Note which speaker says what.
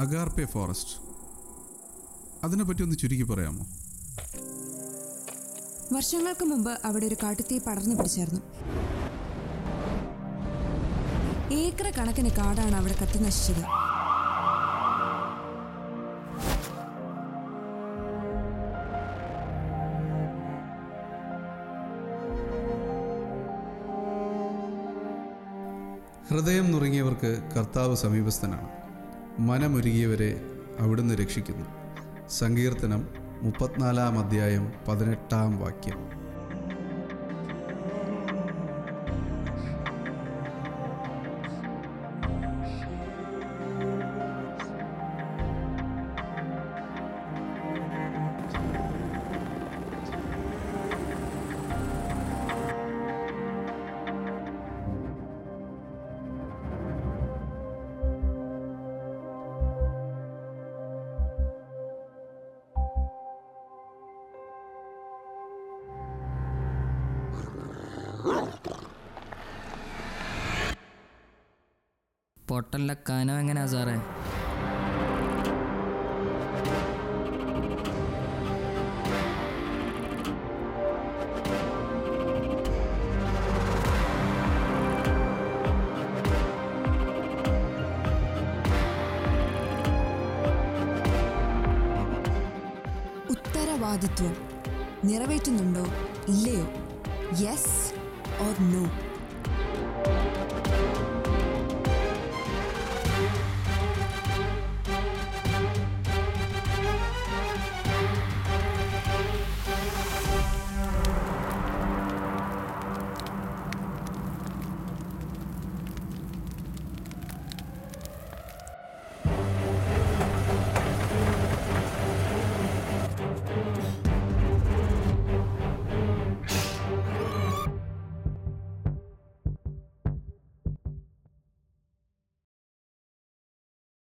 Speaker 1: അഗാർപെ forest അതിനെപ്പറ്റി ഒന്ന് ചുരുക്കി പറയാമോ
Speaker 2: വർഷങ്ങൾക്ക് മുമ്പ് അവിടെ ഒരു കാട്ടുതീ പടർന്നു പിടിച്ചായിരുന്നു ഏക്കർ കണക്കിന് കാടാണ് അവിടെ കത്തി നശിച്ചത്
Speaker 1: ഹൃദയം നുറുങ്ങിയവർക്ക് കർത്താവ് സമീപസ്ഥനാണ് മനമൊരുകിയവരെ അവിടുന്ന് രക്ഷിക്കുന്നു സങ്കീർത്തനം മുപ്പത്തിനാലാം അധ്യായം പതിനെട്ടാം വാക്യം
Speaker 3: പൊട്ടലിൻ്റെ കനം എങ്ങനെയാ സാറേ
Speaker 2: ഉത്തരവാദിത്വം നിറവേറ്റുന്നുണ്ടോ ഇല്ലയോ യെസ് ഓർ നോ